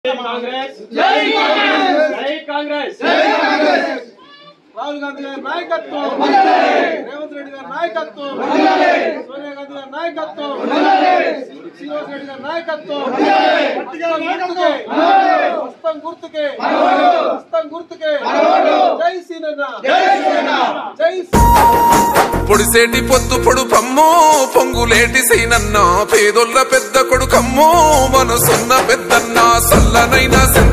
కాంగ్రెస్ జై కాంగ్రెస్ జై కాంగ్రెస్ రాహుల్ గాంధీ గారి నాయకత్వం రేవంత్ రెడ్డి గారి నాయకత్వం సోనియా గాంధీ గారి నాయకత్వం శ్రీనివాస్ రెడ్డి గారి నాయకత్వం గుర్తుకే హస్తం గుర్తుకే హస్తం గుర్తుకే జై శ్రీనన్న జై పొడిసేటి పొద్దు పొడు పమ్ము పొంగులేటి సైనన్న పేదొల్ల పెద్ద కొడుకమ్ము మనసున్న పెద్దన్న సల్లనైన సెంత